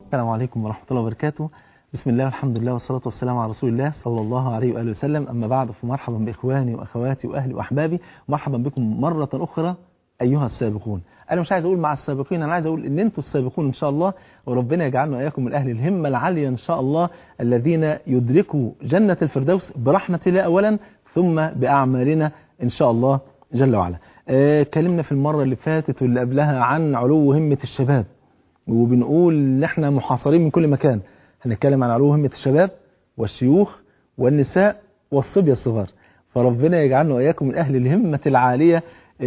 السلام عليكم ورحمة الله وبركاته بسم الله والحمد لله والصلاة والسلام على رسول الله صلى الله عليه وآله وسلم أما بعد فمرحبا بإخواني وأخواتي وأهلي وأحبابي مرحبا بكم مرة أخرى أيها السابقون أنا مش عايز أقول مع السابقين أنا عايز أقول إن أنتم السابقون إن شاء الله وربنا يجعلنا وإياكم من أهل الهمة العالية إن شاء الله الذين يدركوا جنة الفردوس برحمة الله أولا ثم بأعمالنا إن شاء الله جل وعلا آه كلمنا في المرة اللي فاتت واللي قبلها عن علو همة الشباب وبنقول ان احنا محاصرين من كل مكان هنتكلم عن علو همة الشباب والشيوخ والنساء والصبية الصغار فربنا يجعلنا وإياكم من أهل الهمة العالية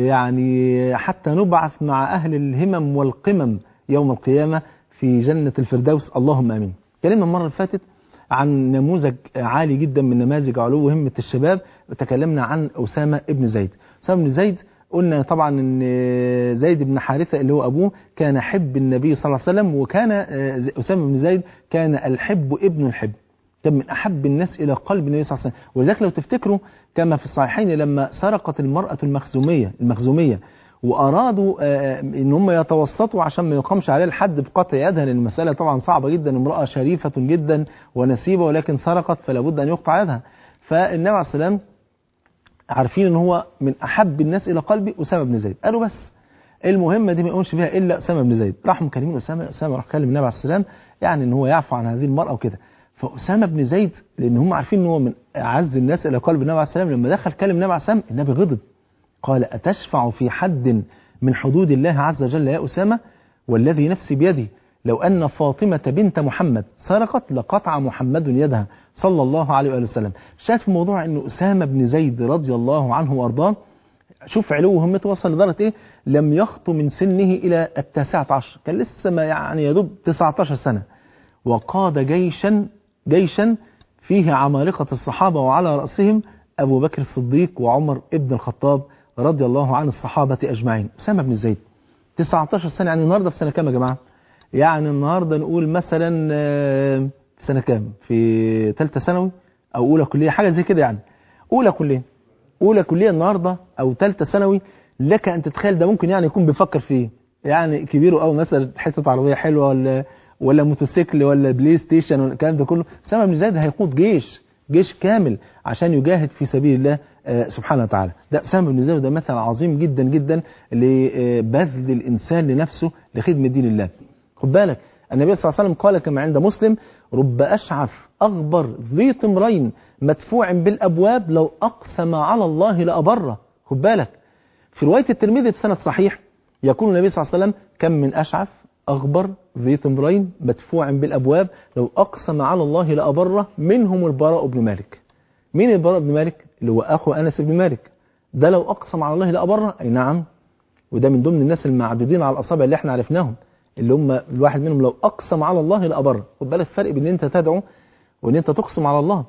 يعني حتى نبعث مع أهل الهمم والقمم يوم القيامة في جنة الفردوس اللهم آمين كلمنا المرة اللي فاتت عن نموذج عالي جدا من نماذج علو همة الشباب وتكلمنا عن أسامة ابن زيد أسامة بن زيد قلنا طبعا ان زيد بن حارثة اللي هو ابوه كان حب النبي صلى الله عليه وسلم وكان اسامه بن زيد كان الحب ابن الحب كان من احب الناس الى قلب النبي صلى الله عليه وسلم ولذلك لو تفتكروا كما في الصحيحين لما سرقت المرأة المخزومية المخزومية وارادوا ان هم يتوسطوا عشان ما يقامش عليها الحد بقطع يدها لان المسألة طبعا صعبة جدا امرأة شريفة جدا ونسيبة ولكن سرقت فلا بد ان يقطع يدها فالنبي عليه الصلاه والسلام عارفين ان هو من احب الناس الى قلبي اسامه بن زيد قالوا بس المهمه دي ما يقومش فيها الا اسامه بن زيد راحوا مكلمين اسامه اسامه راح كلم النبي عليه السلام يعني ان هو يعفو عن هذه المراه وكده فاسامه بن زيد لان هم عارفين ان هو من اعز الناس الى قلب النبي عليه السلام لما دخل كلم النبي عليه السلام النبي غضب قال اتشفع في حد من حدود الله عز وجل يا اسامه والذي نفسي بيده لو أن فاطمة بنت محمد سرقت لقطع محمد يدها صلى الله عليه وآله وسلم شاهد في موضوع أن أسامة بن زيد رضي الله عنه وأرضاه شوف علو همته وصل لدرجة إيه لم يخطو من سنه إلى التاسعة عشر كان لسه ما يعني يدوب 19 سنة وقاد جيشا جيشا فيه عمالقة الصحابة وعلى رأسهم أبو بكر الصديق وعمر ابن الخطاب رضي الله عن الصحابة أجمعين أسامة بن زيد 19 سنة يعني النهاردة في سنة كام يا جماعة يعني النهاردة نقول مثلا في سنة كام في ثالثة ثانوي أو أولى كلية حاجة زي كده يعني أولى كلية أولى كلية النهاردة أو ثالثة ثانوي لك أن تتخيل ده ممكن يعني يكون بيفكر فيه يعني كبيره أو مثلا حتة عربية حلوة ولا ولا موتوسيكل ولا بلاي ستيشن ولا الكلام ده كله سامة بن زيد هيقود جيش جيش كامل عشان يجاهد في سبيل الله سبحانه وتعالى ده أسامة بن زيد ده مثل عظيم جدا جدا لبذل الإنسان لنفسه لخدمة دين الله خد بالك النبي صلى الله عليه وسلم قال كما عند مسلم رب أشعث أغبر ذي طمرين مدفوع بالأبواب لو أقسم على الله لأبره خد بالك في رواية الترمذي بسند صحيح يقول النبي صلى الله عليه وسلم كم من أشعث أغبر ذي طمرين مدفوع بالأبواب لو أقسم على الله لأبره منهم البراء بن مالك مين البراء بن مالك اللي هو أخو أنس بن مالك ده لو أقسم على الله لأبره أي نعم وده من ضمن الناس المعدودين على الأصابع اللي احنا عرفناهم اللي هم الواحد منهم لو أقسم على الله لأبر خد بالك الفرق بين ان انت تدعو وان انت تقسم على الله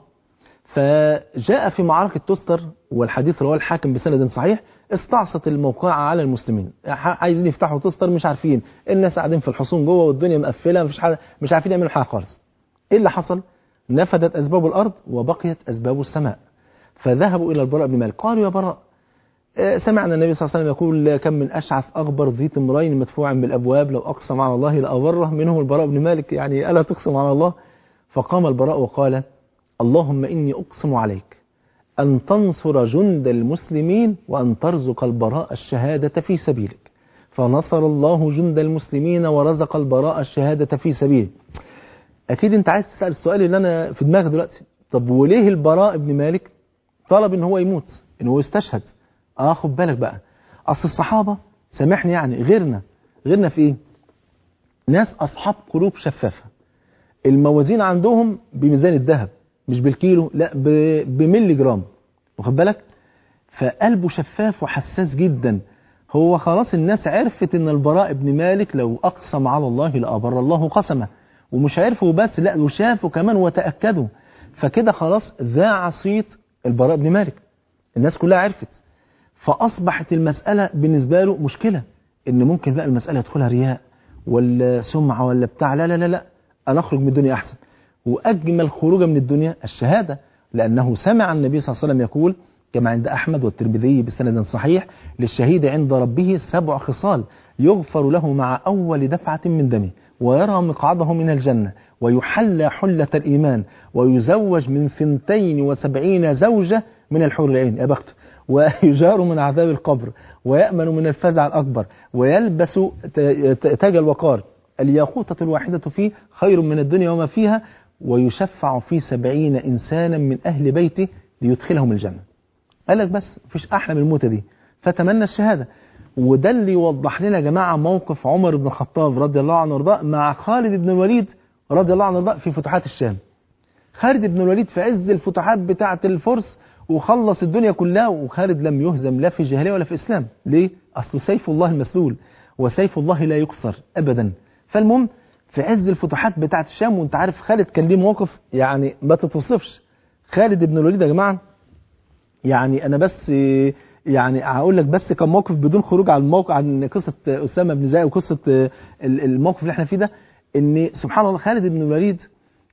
فجاء في معركة تستر والحديث رواه الحاكم بسند صحيح استعصت الموقعة على المسلمين عايزين يفتحوا تستر مش عارفين الناس قاعدين في الحصون جوه والدنيا مقفلة مش حاجة مش عارفين يعملوا حاجة خالص ايه اللي حصل نفدت أسباب الأرض وبقيت أسباب السماء فذهبوا إلى البراء بن مالك قالوا يا براء سمعنا النبي صلى الله عليه وسلم يقول كم من أشعث أغبر ذي تمرين مدفوع بالأبواب لو أقسم على الله لأبره منهم البراء بن مالك يعني ألا تقسم على الله فقام البراء وقال اللهم إني أقسم عليك أن تنصر جند المسلمين وأن ترزق البراء الشهادة في سبيلك فنصر الله جند المسلمين ورزق البراء الشهادة في سبيله أكيد أنت عايز تسأل السؤال اللي أنا في دماغي دلوقتي طب وليه البراء بن مالك طلب إن هو يموت إن هو يستشهد اه خد بالك بقى اصل الصحابة سامحني يعني غيرنا غيرنا في ايه ناس اصحاب قلوب شفافة الموازين عندهم بميزان الذهب مش بالكيلو لا بملي جرام واخد بالك فقلبه شفاف وحساس جدا هو خلاص الناس عرفت ان البراء بن مالك لو اقسم على الله لابر الله قسمه ومش عرفوا بس لا وشافوا كمان وتاكدوا فكده خلاص ذاع صيت البراء بن مالك الناس كلها عرفت فأصبحت المسألة بالنسبة له مشكلة إن ممكن بقى المسألة يدخلها رياء ولا سمعة ولا بتاع لا لا لا لا أنا أخرج من الدنيا أحسن وأجمل خروجا من الدنيا الشهادة لأنه سمع النبي صلى الله عليه وسلم يقول كما عند أحمد والترمذي بسند صحيح للشهيد عند ربه سبع خصال يغفر له مع أول دفعة من دمه ويرى مقعده من الجنة ويحلى حلة الإيمان ويزوج من ثنتين وسبعين زوجة من الحور العين يا بخته ويجار من عذاب القبر ويأمن من الفزع الأكبر ويلبس تاج الوقار الياقوتة الواحدة فيه خير من الدنيا وما فيها ويشفع في سبعين إنسانا من أهل بيته ليدخلهم الجنة قال لك بس مفيش أحلى من الموتة دي فتمنى الشهادة وده اللي يوضح لنا يا جماعة موقف عمر بن الخطاب رضي الله عنه وارضاه مع خالد بن الوليد رضي الله عنه وارضاه في فتوحات الشام خالد بن الوليد في عز الفتوحات بتاعة الفرس وخلص الدنيا كلها وخالد لم يهزم لا في جاهلية ولا في إسلام ليه؟ أصل سيف الله المسلول وسيف الله لا يكسر أبدا فالمهم في عز الفتوحات بتاعة الشام وانت عارف خالد كان ليه مواقف يعني ما تتوصفش خالد بن الوليد يا جماعة يعني أنا بس يعني هقول لك بس كم موقف بدون خروج عن الموقع عن قصة أسامة بن زيد وقصة الموقف اللي احنا فيه ده ان سبحان الله خالد بن الوليد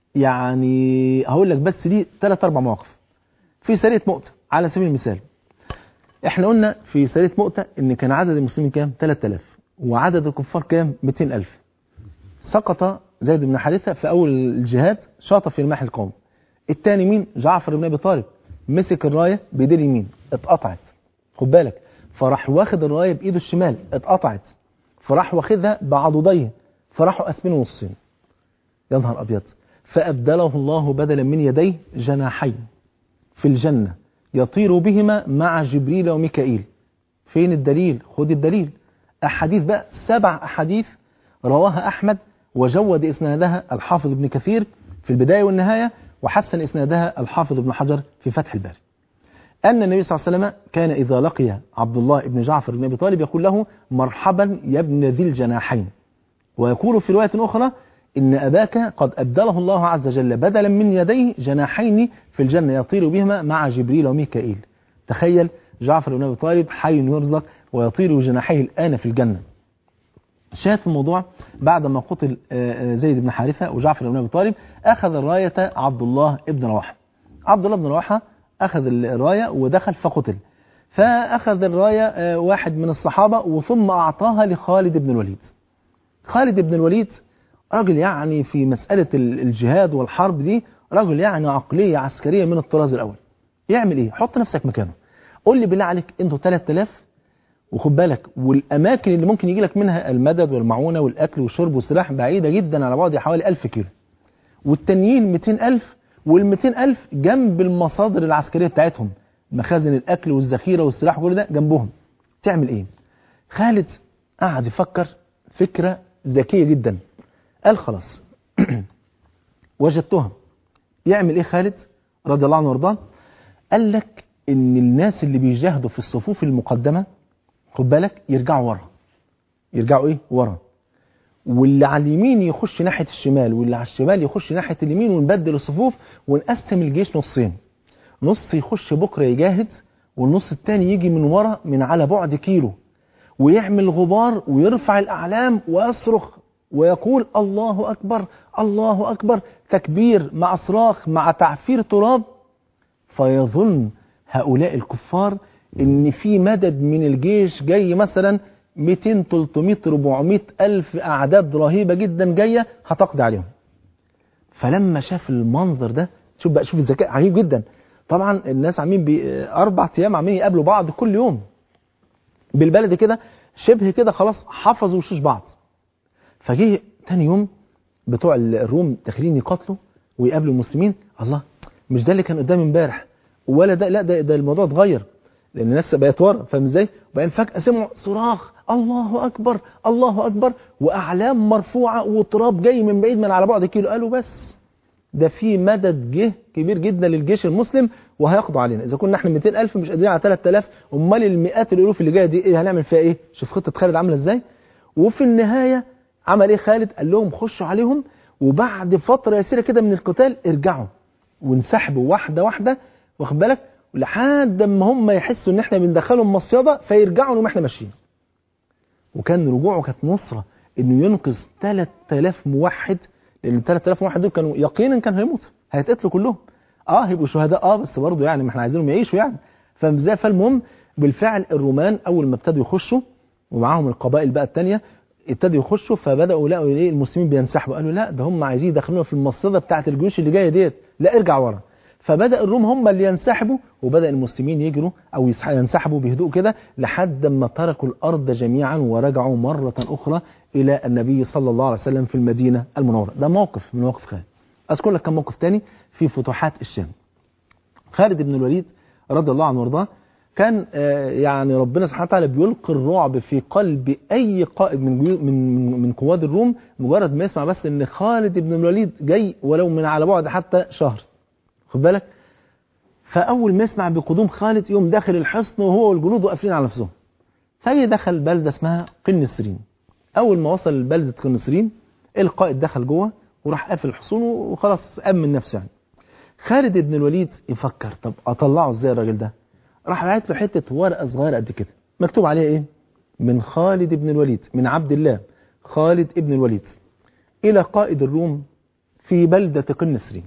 يعني هقول لك بس ليه ثلاث اربع مواقف في سريه مؤتة على سبيل المثال احنا قلنا في سريه مؤتة ان كان عدد المسلمين كام 3000 وعدد الكفار كام 200000 سقط زيد بن حارثة في اول الجهاد شاط في رماح القوم الثاني مين جعفر بن ابي طالب مسك الرايه بايديه اليمين اتقطعت خد بالك فراح واخد الرايه بايده الشمال اتقطعت فراح واخدها بعضديه فراحوا قاسمين نصين يا نهار ابيض فابدله الله بدلا من يديه جناحين في الجنه يطير بهما مع جبريل وميكائيل فين الدليل خد الدليل احاديث بقى سبع احاديث رواها احمد وجود اسنادها الحافظ ابن كثير في البدايه والنهايه وحسن اسنادها الحافظ ابن حجر في فتح الباري أن النبي صلى الله عليه وسلم كان إذا لقي عبد الله بن جعفر بن أبي طالب يقول له مرحبا يا ابن ذي الجناحين ويقول في رواية أخرى إن أباك قد أبدله الله عز وجل بدلا من يديه جناحين في الجنة يطير بهما مع جبريل وميكائيل تخيل جعفر بن أبي طالب حي يرزق ويطير جناحيه الآن في الجنة شاهد في الموضوع بعد ما قتل زيد بن حارثة وجعفر بن أبي طالب أخذ الراية عبد الله بن رواحة عبد الله بن رواحة أخذ الراية ودخل فقتل فأخذ الراية واحد من الصحابة وثم أعطاها لخالد بن الوليد خالد بن الوليد رجل يعني في مسألة الجهاد والحرب دي رجل يعني عقلية عسكرية من الطراز الأول يعمل إيه؟ حط نفسك مكانه قول لي بالله عليك أنتوا 3000 وخد بالك والأماكن اللي ممكن يجي لك منها المدد والمعونة والأكل والشرب والسلاح بعيدة جدا على بعد حوالي 1000 كيلو والتانيين 200000 وال 200000 جنب المصادر العسكرية بتاعتهم مخازن الأكل والذخيرة والسلاح وكل ده جنبهم تعمل إيه؟ خالد قعد يفكر فكرة ذكية جدا قال خلاص وجدتها يعمل ايه خالد رضي الله عنه وارضاه قال لك ان الناس اللي بيجاهدوا في الصفوف المقدمة خد بالك يرجعوا ورا يرجعوا ايه ورا واللي على اليمين يخش ناحية الشمال واللي على الشمال يخش ناحية اليمين ونبدل الصفوف ونقسم الجيش نصين نص يخش بكرة يجاهد والنص التاني يجي من ورا من على بعد كيلو ويعمل غبار ويرفع الأعلام ويصرخ ويقول الله أكبر الله أكبر تكبير مع صراخ مع تعفير تراب فيظن هؤلاء الكفار ان في مدد من الجيش جاي مثلا 200 300 400 ألف أعداد رهيبة جدا جاية هتقضي عليهم فلما شاف المنظر ده شوف بقى شوف الذكاء عجيب جدا طبعا الناس عاملين بأربع أيام عاملين يقابلوا بعض كل يوم بالبلد كده شبه كده خلاص حفظوا وشوش بعض فجه تاني يوم بتوع الروم داخلين يقاتلوا ويقابلوا المسلمين الله مش ده اللي كان قدامي امبارح ولا ده لا ده, ده الموضوع اتغير لان الناس بقت ورا فاهم ازاي وبعدين فجاه سمعوا صراخ الله اكبر الله اكبر واعلام مرفوعه وتراب جاي من بعيد من على بعد كيلو قالوا بس ده في مدد جه كبير جدا للجيش المسلم وهيقضوا علينا اذا كنا احنا 200000 مش قادرين على 3000 امال المئات الالوف اللي جايه دي ايه هنعمل فيها ايه شوف خطه خالد عامله ازاي وفي النهايه عمل ايه خالد قال لهم خشوا عليهم وبعد فتره يسيره كده من القتال ارجعوا وانسحبوا واحده واحده واخد بالك لحد ما هم يحسوا ان احنا بندخلهم مصيده فيرجعوا انهم احنا ماشيين وكان رجوعه كانت نصره انه ينقذ 3000 موحد لان ال 3000 موحد دول كانوا يقينا كانوا هيموتوا هيتقتلوا كلهم اه هيبقوا شهداء اه بس برضه يعني ما احنا عايزينهم يعيشوا يعني فازاي فالمهم بالفعل الرومان اول ما ابتدوا يخشوا ومعاهم القبائل بقى الثانيه ابتدوا يخشوا فبداوا لقوا ايه المسلمين بينسحبوا قالوا لا ده هم عايزين يدخلونا في المصيده بتاعه الجيوش اللي جايه ديت لا ارجع ورا فبدا الروم هم اللي ينسحبوا وبدا المسلمين يجروا او يسح- ينسحبوا بهدوء كده لحد ما تركوا الارض جميعا ورجعوا مره اخرى الى النبي صلى الله عليه وسلم في المدينه المنوره ده موقف من مواقف خالد اذكر لك كم موقف تاني في فتوحات الشام خالد بن الوليد رضي الله عنه وارضاه كان آه، يعني ربنا سبحانه وتعالى بيلقي الرعب في قلب اي قائد من جيو- من من, من قواد الروم مجرد ما يسمع بس ان خالد بن الوليد جاي ولو من على بعد حتى شهر خد بالك فاول ما يسمع بقدوم خالد يوم داخل الحصن وهو والجنود واقفين على نفسهم فهي دخل بلده اسمها قنسرين اول ما وصل لبلده قنسرين القائد دخل جوه وراح قافل الحصون وخلاص امن نفسه يعني خالد بن الوليد يفكر طب اطلعه ازاي الراجل ده راح بعت له حته ورقه صغيره قد كده مكتوب عليها ايه من خالد بن الوليد من عبد الله خالد بن الوليد الى قائد الروم في بلده قنسرين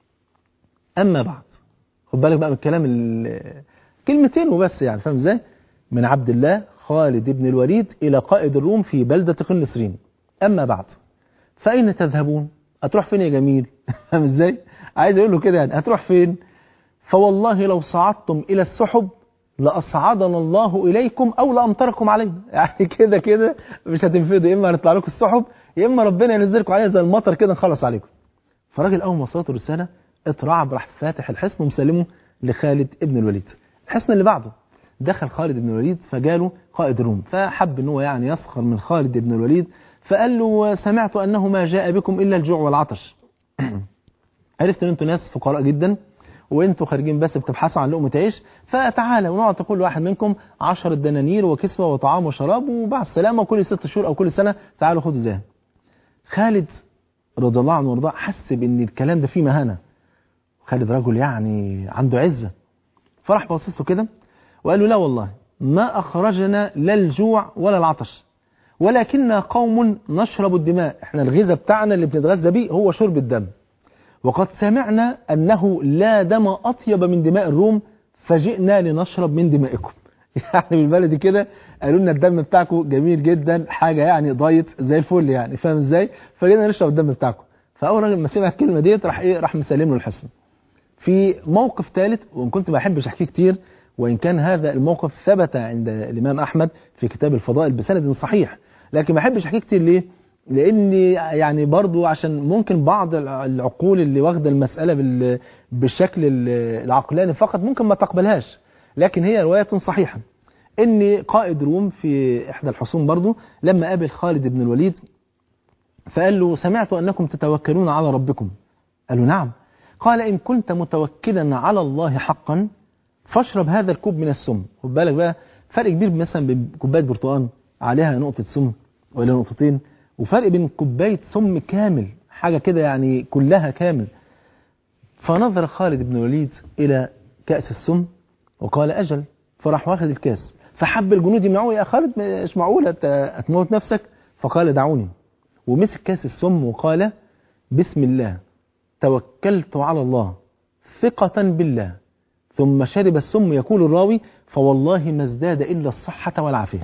اما بعد خد بالك بقى من الكلام ال- كلمتين وبس يعني فاهم ازاي من عبد الله خالد بن الوليد الى قائد الروم في بلده قنسرين اما بعد فاين تذهبون هتروح فين يا جميل فاهم ازاي عايز اقول له كده يعني هتروح فين فوالله لو صعدتم الى السحب لاصعدنا الله اليكم او لامطركم عليه يعني كده كده مش هتنفذوا يا اما هنطلع لكم السحب يا اما ربنا ينزلكم عليها زي المطر كده نخلص عليكم فالراجل اول ما وصلته الرساله اترعب راح فاتح الحصن ومسلمه لخالد ابن الوليد الحصن اللي بعده دخل خالد بن الوليد فجاله قائد الروم فحب ان هو يعني يسخر من خالد بن الوليد فقال له سمعت انه ما جاء بكم الا الجوع والعطش عرفت ان انتوا ناس فقراء جدا وانتوا خارجين بس بتبحثوا عن لقمه عيش فتعالى ونعطي كل واحد منكم 10 دنانير وكسوه وطعام وشراب وبعد السلامه وكل ست شهور او كل سنه تعالوا خدوا زي خالد رضي الله عنه وارضاه حس بان الكلام ده فيه مهانه خالد رجل يعني عنده عزه فراح باصص له كده وقال له لا والله ما اخرجنا لا الجوع ولا العطش ولكننا قوم نشرب الدماء احنا الغذاء بتاعنا اللي بنتغذى بيه هو شرب الدم وقد سمعنا أنه لا دم أطيب من دماء الروم فجئنا لنشرب من دمائكم يعني بالبلدي كده قالوا لنا الدم بتاعكم جميل جدا حاجة يعني دايت زي الفل يعني فاهم ازاي فجينا نشرب الدم بتاعكم فأول راجل ما سمع الكلمة ديت راح ايه راح مسلم له الحصن في موقف ثالث وان كنت ما بحبش احكيه كتير وان كان هذا الموقف ثبت عند الامام احمد في كتاب الفضائل بسند صحيح لكن ما بحبش احكيه كتير ليه لاني يعني برضو عشان ممكن بعض العقول اللي واخده المساله بال- بالشكل ال- العقلاني فقط ممكن ما تقبلهاش لكن هي روايه صحيحه ان قائد روم في احدى الحصون برضو لما قابل خالد بن الوليد فقال له سمعت انكم تتوكلون على ربكم قال له نعم قال ان كنت متوكلا على الله حقا فاشرب هذا الكوب من السم خد بالك بقى فرق كبير مثلا بين كوبايه برتقال عليها نقطه سم ولا نقطتين وفرق بين كوبايه سم كامل حاجه كده يعني كلها كامل فنظر خالد بن الوليد الى كاس السم وقال اجل فراح واخد الكاس فحب الجنود يمنعوه يا خالد مش معقول هت- هتموت نفسك فقال دعوني ومسك كاس السم وقال بسم الله توكلت على الله ثقة بالله ثم شرب السم يقول الراوي فوالله ما ازداد إلا الصحة والعافية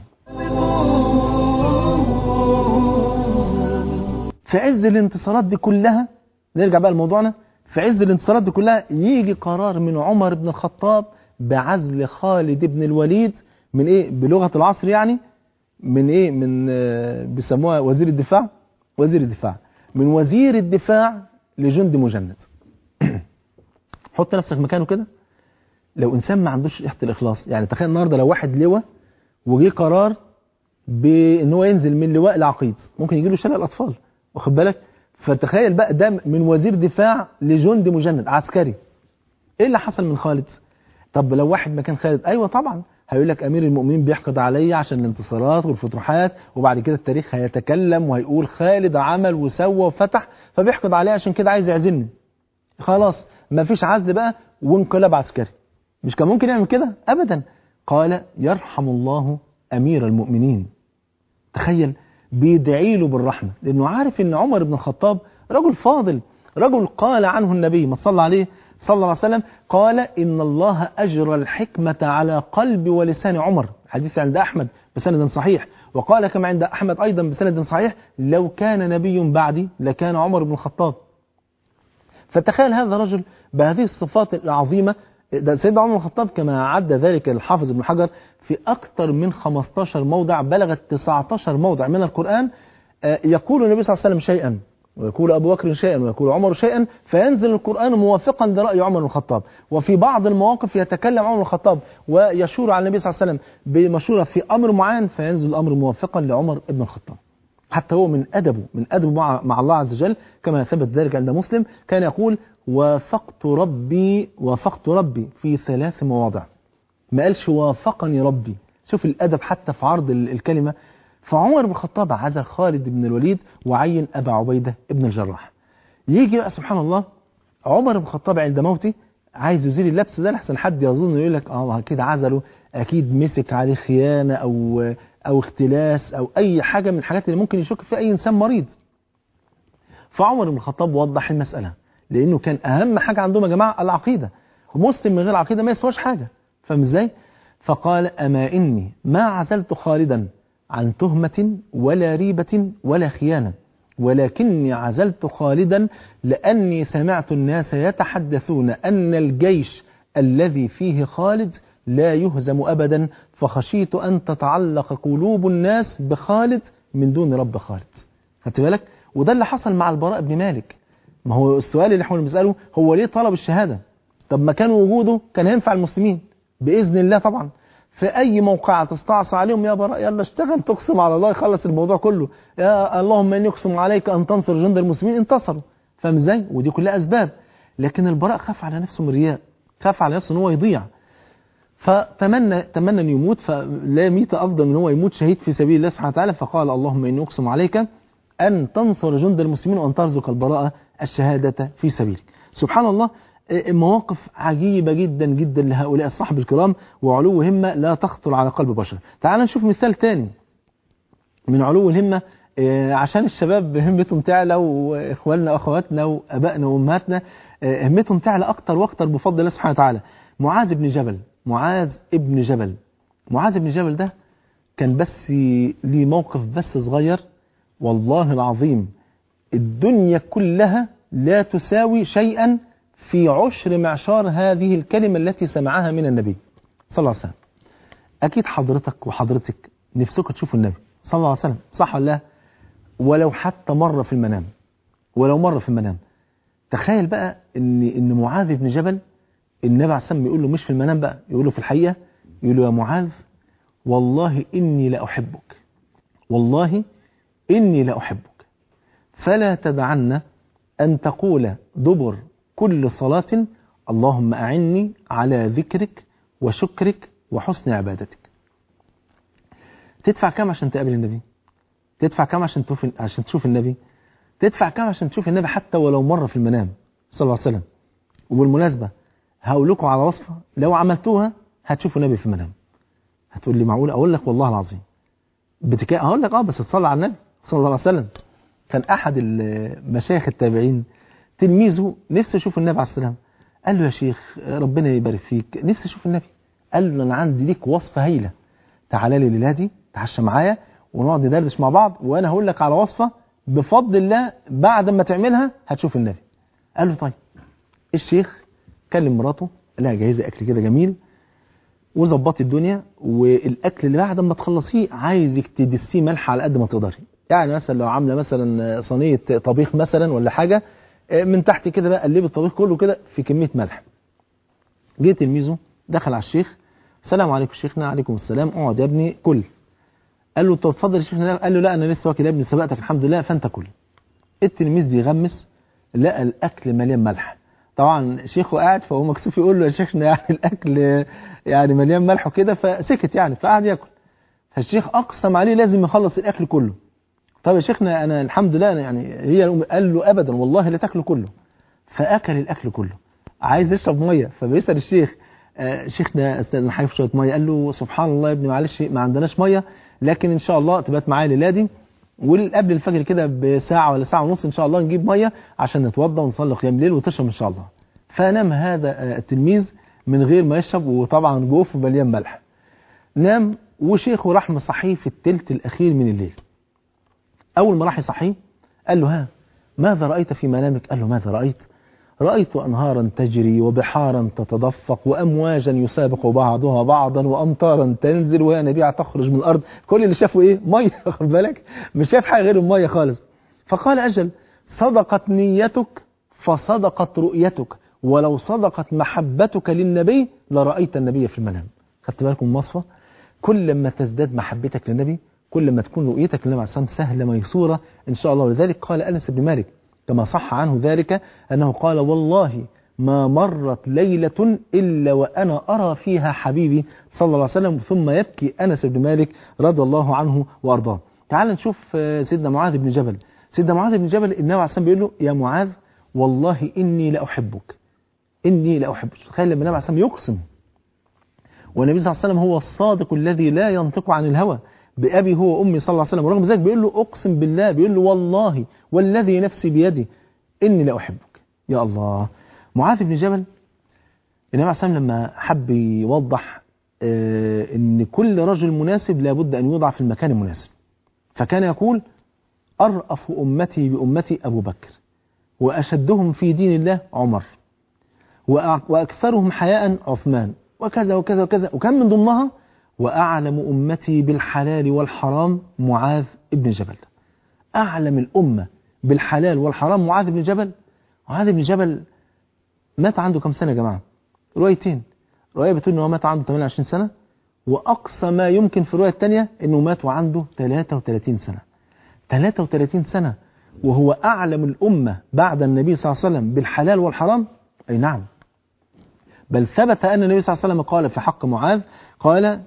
في عز الانتصارات دي كلها نرجع بقى لموضوعنا في عز الانتصارات دي كلها يجي قرار من عمر بن الخطاب بعزل خالد بن الوليد من ايه بلغة العصر يعني من ايه من آه، بيسموها وزير الدفاع وزير الدفاع من وزير الدفاع لجند مجند حط نفسك مكانه كده لو انسان ما عندوش ريحه الاخلاص يعني تخيل النهارده لو واحد لواء وجه قرار بان هو ينزل من لواء العقيد ممكن يجي له شلل الاطفال واخد بالك فتخيل بقى ده من وزير دفاع لجند مجند عسكري ايه اللي حصل من خالد طب لو واحد مكان خالد ايوه طبعا هيقول لك امير المؤمنين بيحقد عليا عشان الانتصارات والفتوحات وبعد كده التاريخ هيتكلم وهيقول خالد عمل وسوى وفتح فبيحقد عليا عشان كده عايز يعزلني خلاص مفيش عزل بقى وانقلاب عسكري مش كان ممكن يعمل كده ابدا قال يرحم الله امير المؤمنين تخيل بيدعي له بالرحمه لانه عارف ان عمر بن الخطاب رجل فاضل رجل قال عنه النبي ما صلى عليه صلى الله عليه وسلم قال ان الله اجرى الحكمه على قلب ولسان عمر حديث عند احمد بسند صحيح وقال كما عند أحمد أيضا بسند صحيح لو كان نبي بعدي لكان عمر بن الخطاب فتخيل هذا الرجل بهذه الصفات العظيمة ده سيدنا عمر بن الخطاب كما عد ذلك الحافظ ابن حجر في أكثر من 15 موضع بلغت 19 موضع من القرآن يقول النبي صلى الله عليه وسلم شيئا ويقول أبو بكر شيئا ويقول عمر شيئا فينزل القرآن موافقا لرأي عمر بن الخطاب وفي بعض المواقف يتكلم عمر بن الخطاب ويشور على النبي صلى الله عليه وسلم بمشورة في أمر معين فينزل الأمر موافقا لعمر بن الخطاب حتى هو من أدبه من أدبه مع, مع الله عز وجل كما ثبت ذلك عند مسلم كان يقول وافقت ربي وافقت ربي في ثلاث مواضع ما قالش وافقني ربي شوف الأدب حتى في عرض الكلمة فعمر بن الخطاب عزل خالد بن الوليد وعين أبا عبيدة بن الجراح يجي بقى سبحان الله عمر بن الخطاب عند موته عايز يزيل اللبس ده لحسن حد يظن يقول لك اه اكيد عزله اكيد مسك عليه خيانه او او اختلاس او اي حاجه من الحاجات اللي ممكن يشك فيها اي انسان مريض فعمر بن الخطاب وضح المساله لانه كان اهم حاجه عندهم يا جماعه العقيده مسلم من غير عقيده ما يسواش حاجه فاهم ازاي فقال اما اني ما عزلت خالدا عن تهمة ولا ريبة ولا خيانة ولكني عزلت خالدا لأني سمعت الناس يتحدثون أن الجيش الذي فيه خالد لا يهزم أبدا فخشيت أن تتعلق قلوب الناس بخالد من دون رب خالد خدت بالك وده اللي حصل مع البراء بن مالك ما هو السؤال اللي احنا بنسأله هو ليه طلب الشهادة طب ما كان وجوده كان ينفع المسلمين بإذن الله طبعا في أي موقع تستعصى عليهم يا براء يلا اشتغل تقسم على الله يخلص الموضوع كله يا اللهم إني أقسم عليك أن تنصر جند المسلمين انتصروا فاهم ازاي ودي كلها أسباب لكن البراء خاف على نفسه من الرياء خاف على نفسه ان هو يضيع فتمنى تمنى ان يموت فلا يميت افضل من هو يموت شهيد في سبيل الله سبحانه وتعالى فقال اللهم اني اقسم عليك ان تنصر جند المسلمين وان ترزق البراءه الشهاده في سبيلك سبحان الله مواقف عجيبة جدا جدا لهؤلاء الصحب الكرام وعلو همة لا تخطر على قلب بشر تعال نشوف مثال تاني من علو الهمة عشان الشباب همتهم تعلى واخواننا واخواتنا وابائنا وامهاتنا همتهم تعلى اكتر واكتر بفضل الله سبحانه وتعالى معاذ بن جبل معاذ ابن جبل معاذ بن جبل ده كان بس ليه موقف بس صغير والله العظيم الدنيا كلها لا تساوي شيئا في عشر معشار هذه الكلمة التي سمعها من النبي صلى الله عليه وسلم أكيد حضرتك وحضرتك نفسك تشوفوا النبي صلى الله عليه وسلم صح ولا لا ولو حتى مرة في المنام ولو مرة في المنام تخيل بقى ان ان معاذ بن جبل النبي عليه السلام يقول له مش في المنام بقى يقول له في الحقيقة يقول له يا معاذ والله إني لأحبك والله إني لأحبك فلا تدعن أن تقول دبر كل صلاة اللهم أعني على ذكرك وشكرك وحسن عبادتك تدفع كم عشان تقابل النبي تدفع كم عشان تشوف عشان تشوف النبي تدفع كم عشان تشوف النبي حتى ولو مرة في المنام صلى الله عليه وسلم وبالمناسبة هقول لكم على وصفة لو عملتوها هتشوفوا النبي في المنام هتقول لي معقول اقول لك والله العظيم بتكا هقول لك اه بس تصلي على النبي صلى الله عليه وسلم كان احد المشايخ التابعين تلميذه نفسه يشوف النبي عليه السلام قال له يا شيخ ربنا يبارك فيك نفسي اشوف النبي قال له انا عندي ليك وصفه هايله تعالى لي الليله دي تعشى معايا ونقعد ندردش مع بعض وانا هقول لك على وصفه بفضل الله بعد ما تعملها هتشوف النبي قال له طيب الشيخ كلم مراته قال لها جهزي اكل كده جميل وظبطي الدنيا والاكل اللي بعد ما تخلصيه عايزك تدسيه ملح على قد ما تقدري يعني مثلا لو عامله مثلا صينيه طبيخ مثلا ولا حاجه من تحت كده بقى قلبي الطبيخ كله كده في كميه ملح جه تلميذه دخل على الشيخ السلام عليكم شيخنا عليكم السلام اقعد يا ابني كل قال له طب اتفضل يا شيخنا قال له لا انا لسه واكل يا ابني سبقتك الحمد لله فانت كل التلميذ بيغمس لقى الاكل مليان ملح طبعا شيخه قاعد فهو مكسوف يقول له يا شيخنا يعني الاكل يعني مليان ملح وكده فسكت يعني فقعد ياكل فالشيخ اقسم عليه لازم يخلص الاكل كله طب يا شيخنا انا الحمد لله أنا يعني هي قال له ابدا والله لا تاكله كله فاكل الاكل كله عايز يشرب ميه فبيسال الشيخ آه شيخنا استاذن حضرتك شويه ميه قال له سبحان الله يا ابني معلش ما عندناش ميه لكن ان شاء الله تبات معايا الليله دي وقبل الفجر كده بساعه ولا ساعه ونص ان شاء الله نجيب ميه عشان نتوضى ونصلي قيام الليل وتشرب ان شاء الله فنام هذا التلميذ من غير ما يشرب وطبعا جوفه مليان ملح نام وشيخه راح مصحيه في التلت الأخير من الليل أول ما راح يصحيه قال له ها ماذا رأيت في منامك قال له ماذا رأيت رأيت أنهارا تجري وبحارا تتدفق وأمواجا يسابق بعضها بعضا وأمطارا تنزل وينابيع تخرج من الأرض كل اللي شافه إيه مية خد بالك مش شاف حاجة غير المية خالص فقال أجل صدقت نيتك فصدقت رؤيتك ولو صدقت محبتك للنبي لرأيت النبي في المنام خدت بالكم مصفى كل ما تزداد محبتك للنبي كل ما تكون رؤيتك للنبي عليه الصلاة سهلة ميسورة إن شاء الله ولذلك قال أنس بن مالك كما صح عنه ذلك أنه قال والله ما مرت ليلة إلا وأنا أرى فيها حبيبي صلى الله عليه وسلم ثم يبكي أنس بن مالك رضي الله عنه وأرضاه تعال نشوف سيدنا معاذ بن جبل سيدنا معاذ بن جبل النبي عليه الصلاة بيقول له يا معاذ والله إني لأحبك إني لأحبك تخيل لما النبي عليه الصلاة يقسم والنبي صلى الله عليه وسلم هو الصادق الذي لا ينطق عن الهوى بأبي هو وأمي صلى الله عليه وسلم ورغم ذلك بيقول له أقسم بالله بيقول له والله والذي نفسي بيدي إني لأحبك يا الله معاذ بن جبل النبي عليه الصلاة لما حب يوضح آه إن كل رجل مناسب لابد أن يوضع في المكان المناسب فكان يقول أرأف أمتي بأمتي أبو بكر وأشدهم في دين الله عمر وأكثرهم حياء عثمان وكذا وكذا وكذا وكان من ضمنها وأعلم أمتي بالحلال والحرام معاذ بن جبل أعلم الأمة بالحلال والحرام معاذ بن جبل معاذ بن جبل مات عنده كم سنة يا جماعة روايتين رواية بتقول أنه مات عنده 28 سنة وأقصى ما يمكن في الرواية الثانية أنه مات وعنده 33 سنة 33 سنة وهو أعلم الأمة بعد النبي صلى الله عليه وسلم بالحلال والحرام أي نعم بل ثبت أن النبي صلى الله عليه وسلم قال في حق معاذ قال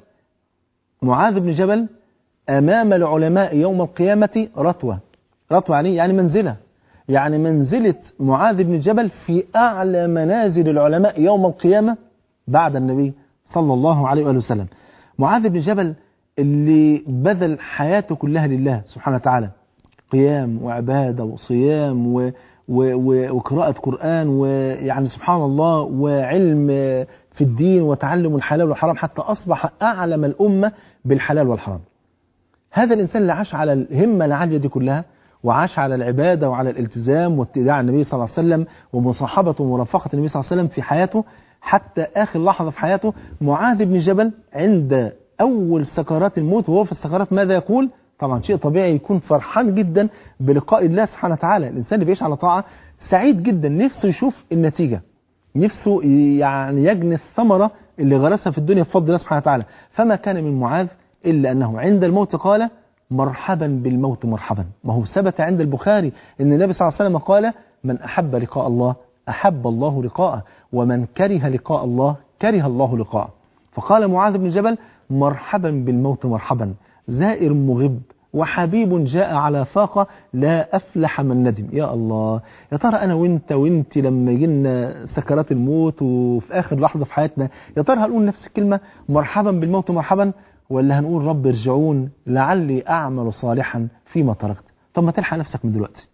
معاذ بن جبل أمام العلماء يوم القيامة رتوة رتوة يعني يعني منزلة يعني منزلة معاذ بن جبل في أعلى منازل العلماء يوم القيامة بعد النبي صلى الله عليه وآله وسلم معاذ بن جبل اللي بذل حياته كلها لله سبحانه وتعالى قيام وعبادة وصيام و وقراءة قرآن ويعني سبحان الله وعلم في الدين وتعلم الحلال والحرام حتى أصبح أعلم الأمة بالحلال والحرام هذا الإنسان اللي عاش على الهمة العالية دي كلها وعاش على العبادة وعلى الالتزام واتباع النبي صلى الله عليه وسلم ومصاحبة ومرافقة النبي صلى الله عليه وسلم في حياته حتى آخر لحظة في حياته معاذ بن جبل عند أول سكرات الموت وهو في السكرات ماذا يقول طبعا شيء طبيعي يكون فرحان جدا بلقاء الله سبحانه وتعالى الإنسان اللي بيعيش على طاعة سعيد جدا نفسه يشوف النتيجة نفسه يعني يجني الثمرة اللي غرسها في الدنيا بفضل الله سبحانه وتعالى فما كان من معاذ إلا أنه عند الموت قال مرحبا بالموت مرحبا ما هو ثبت عند البخاري أن النبي صلى الله عليه وسلم قال من أحب لقاء الله أحب الله لقاءه ومن كره لقاء الله كره الله لقاءه فقال معاذ بن جبل مرحبا بالموت مرحبا زائر مغب وحبيب جاء على فاقة لا أفلح من ندم يا الله يا ترى أنا وإنت وإنت لما يجينا سكرات الموت وفي آخر لحظة في حياتنا يا ترى هنقول نفس الكلمة مرحبا بالموت مرحبا ولا هنقول رب ارجعون لعلي أعمل صالحا فيما تركت طب ما تلحق نفسك من دلوقتي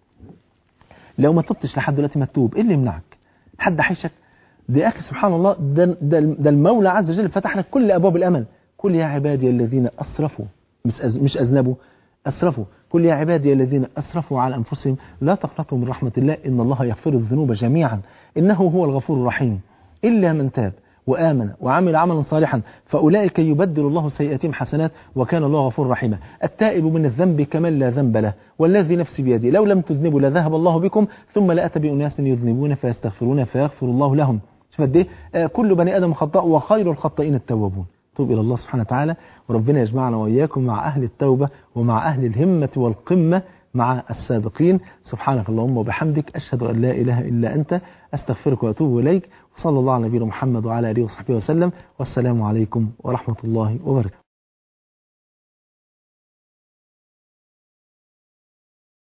لو ما تبتش لحد دلوقتي ما تتوب إيه اللي يمنعك حد حيشك دي أخي سبحان الله ده, ده, ده المولى عز وجل فتح لك كل أبواب الأمل قل يا عبادي الذين أسرفوا مش أذنبوا أسرفوا قل يا عبادي الذين أسرفوا على أنفسهم لا تقنطوا من رحمة الله إن الله يغفر الذنوب جميعا إنه هو الغفور الرحيم إلا من تاب وآمن وعمل عملا صالحا فأولئك يبدل الله سيئاتهم حسنات وكان الله غفور رحيما التائب من الذنب كمن لا ذنب له والذي نفسي بيدي لو لم تذنبوا لذهب الله بكم ثم لأتى بأناس يذنبون فيستغفرون فيغفر الله لهم شوف قد ايه كل بني آدم خطاء وخير الخطائين التوابون توب إلى الله سبحانه وتعالى وربنا يجمعنا وإياكم مع أهل التوبة ومع أهل الهمة والقمة مع السابقين سبحانك اللهم وبحمدك أشهد أن لا إله إلا أنت أستغفرك وأتوب إليك وصلى الله على نبينا محمد وعلى آله وصحبه وسلم والسلام عليكم ورحمة الله وبركاته